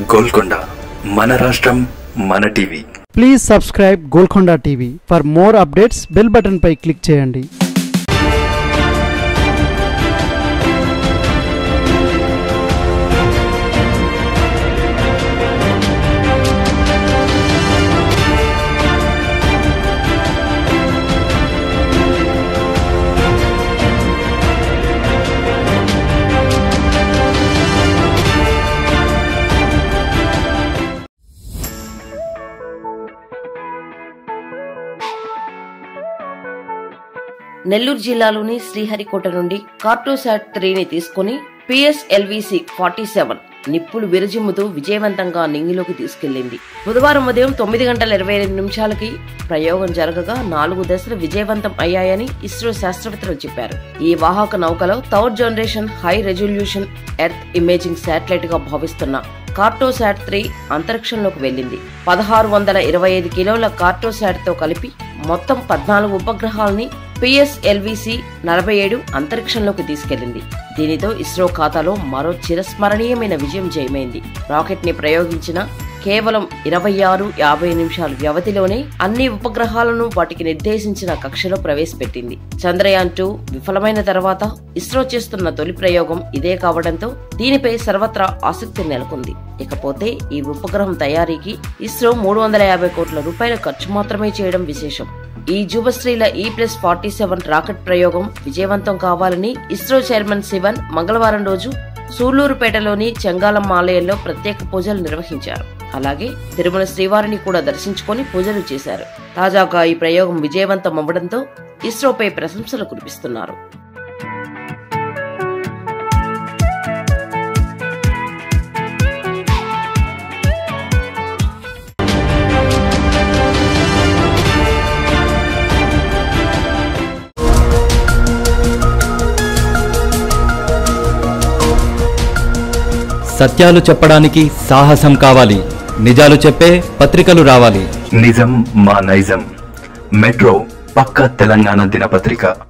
గోల్కొండ మన రాష్ట్రం మన TV please subscribe Golconda TV for more updates bell button పై క్లిక్ చేయండి నెల్లూరు జిల్లాలోని శ్రీహరికోట నుండి కార్టోసాట్ త్రీని తీసుకుని పిఎస్ఎల్విసి ఫార్టీ సెవెన్ నిప్పులు విరజిమ్ముతూ విజయవంతంగా నింగిలోకి తీసుకెళ్లింది బుధవారం ఉదయం తొమ్మిది గంటల ఇరవై ఎనిమిది నిమిషాలకి ప్రయోగం జరగగా నాలుగు దశలు విజయవంతం అయ్యాయని ఇస్రో శాస్త్రవేత్తలు చెప్పారు ఈ వాహక నౌకలో third generation high resolution earth imaging satellite గా భావిస్తున్న కార్టోసాట్ త్రీ అంతరిక్షంలోకి వెళ్లింది పదహారు వందల ఇరవై ఐదు కిలోల కార్టోసాట్ తో కలిపి మొత్తం పద్నాలుగు ఉపగ్రహాలని పిఎస్ఎల్విసి నలభై ఏడు అంతరిక్షంలోకి తీసుకెళ్లింది దీనితో ఇస్రో ఖాతాలో మరో చిరస్మరణీయమైన విజయం జయమైంది రాకెట్ ని ప్రయోగించిన కేవలం ఇరవై ఆరు యాభై నిమిషాల వ్యవధిలోనే అన్ని ఉపగ్రహాలను వాటికి నిర్దేశించిన కక్షలో ప్రవేశపెట్టింది చంద్రయాన్ టూ విఫలమైన తర్వాత ఇస్రో చేస్తున్న తొలి ప్రయోగం ఇదే కావడంతో దీనిపై సర్వత్రా ఆసక్తి నెలకొంది ఇకపోతే ఈ ఉపగ్రహం తయారీకి ఇస్రో మూడు వందల యాభై కోట్ల రూపాయల ఖర్చు మాత్రమే చేయడం విశేషం ఈ జుబశ్రీల ఈ ప్లస్ ఫార్టీ సెవెన్ రాకెట్ ప్రయోగం విజయవంతం కావాలని ఇస్రో చైర్మన్ శివన్ మంగళవారం రోజు సూళ్లూరుపేటలోని చెంగాలమ్మ ఆలయంలో ప్రత్యేక పూజలు నిర్వహించారు అలాగే తిరుమల శ్రీవారిని కూడా దర్శించుకొని పూజలు చేశారు తాజాగా ఈ ప్రయోగం విజయవంతం అవ్వడంతో ఇస్రోపై ప్రశంసలు కురిపిస్తున్నారు సత్యాలు చెప్పడానికి సాహసం కావాలి నిజాలు చెప్పే పత్రికలు రావాలి నిజం మా నైజం మెట్రో పక్క తెలంగాణ దినపత్రిక